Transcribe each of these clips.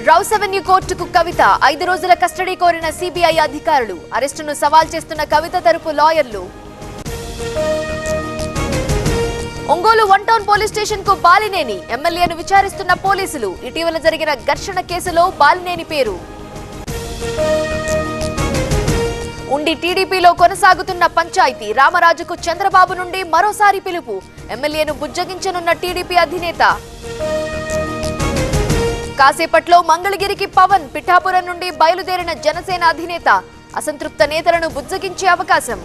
rows avenue కోర్టుకు కవిత ఐదు రోజుల కస్టడీ కోరిన సిబిఐ అధికారులు అరెస్టును సవాల్ చేస్తున్న కవిత తరపు లాయర్లు Ongole one town police station కు బాలినేని ఎమ్మెల్యేను విచారిస్తున్న పోలీసులు ఇటీవల జరిగిన ఘర్షణ కేసులో బాలినేని పేరు ఉండి టీడీపీలో కొనసాగుతున్న పంచాయతీ రామరాజుకు చంద్రబాబు నుండి మరోసారి పిలుపు ఎమ్మెల్యేను బుజ్జగించనున్న టీడీపీ అధినేత కాసేపట్లో మంగళగిరికి పవన్ పిఠాపురం నుండి బయలుదేరిన జనసేన అధినేత అసంతృప్త నేతలను బుజ్జగించే అవకాశం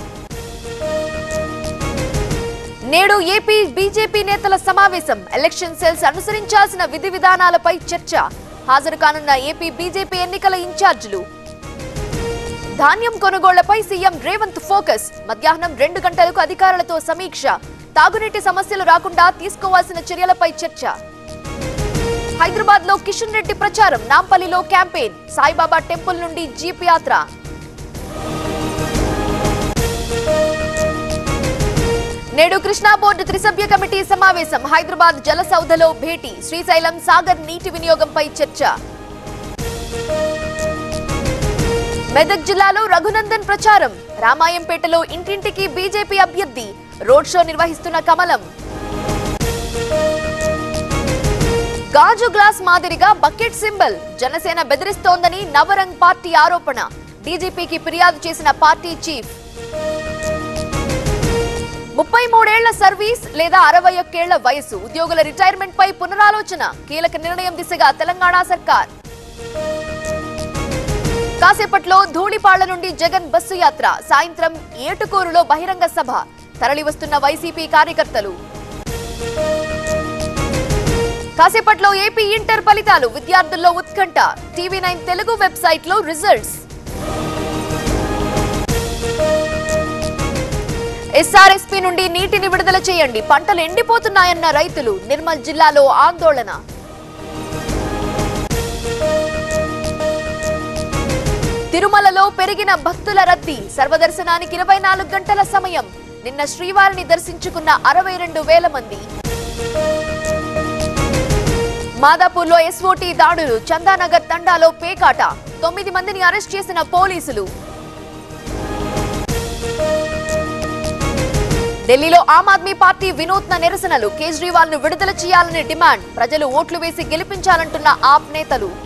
నేడు ఏపీ బీజేపీ నేతల సమావేశం ఎలక్షన్ సెల్స్ అనుసరించాల్సిన విధి విధానాలపై చర్చ హాజరు కానున్న ఏపీ బీజేపీ ఎన్నికల ఇన్ఛార్జీలు ధాన్యం కొనుగోళ్లపై సీఎం రేవంత్ ఫోకస్ మధ్యాహ్నం రెండు గంటలకు అధికారులతో సమీక్ష తాగునీటి సమస్యలు రాకుండా తీసుకోవాల్సిన చర్యలపై చర్చ హైదరాబాద్ లో కిషన్ రెడ్డి ప్రచారం నాంపల్లిలో క్యాంపెయిన్ సాయిబాబా టెంపుల్ నుండి జీప్ యాత్ర నేడు కృష్ణా బోర్డు త్రిసభ్య కమిటీ సమావేశం హైదరాబాద్ జల సౌధలో భేటీ శ్రీశైలం సాగర్ నీటి వినియోగంపై చర్చ మెదక్ జిల్లాలో రఘునందన్ ప్రచారం రామాయంపేటలో ఇంటింటికి బీజేపీ అభ్యర్థి రోడ్ షో నిర్వహిస్తున్న కమలం గాజు గ్లాస్ మాదిరిగా బకెట్ సింబల్ జనసేన బెదిరిస్తోందని నవరంగ్ పార్టీ ఆరోపణ డీజీపీకి ఫిర్యాదు చేసిన పార్టీ చీఫ్ ముప్పై మూడేళ్ల సర్వీస్ లేదా అరవై ఒక్కేళ్ల వయసు ఉద్యోగుల రిటైర్మెంట్ పై పునరాలోచన కీలక నిర్ణయం దిశగా తెలంగాణ సర్కార్ కాసేపట్లో ధూళిపాళ్ల నుండి జగన్ బస్సు యాత్ర సాయంత్రం ఏటుకూరులో బహిరంగ సభ తరలివస్తున్న వైసీపీ కార్యకర్తలు కాసేపట్లో ఏపీ ఇంటర్ ఫలితాలు విద్యార్థుల్లో ఉత్కంఠ టీవీ నైన్ తెలుగు వెబ్సైట్ లో రిజల్ట్స్ ఎస్ఆర్ఎస్పీ నుండి నీటిని విడుదల చేయండి పంటలు ఎండిపోతున్నాయన్న రైతులు నిర్మల్ జిల్లాలో ఆందోళన తిరుమలలో పెరిగిన భక్తుల రద్దీ సర్వదర్శనానికి ఇరవై నాలుగు గంటల సమయం నిన్న శ్రీవారిని దర్శించుకున్న అరవై రెండు వేల మంది మాదాపూర్లో ఎస్ఓటీ దాడులు చందానగర్ తండాలో పేకాట తొమ్మిది మందిని అరెస్ట్ చేసిన పోలీసులు ఢిల్లీలో ఆమ్ ఆద్మీ పార్టీ వినూత్న నిరసనలు కేజ్రీవాల్ ను విడుదల చేయాలని డిమాండ్ ప్రజలు ఓట్లు వేసి గెలిపించాలంటున్న ఆప్ నేతలు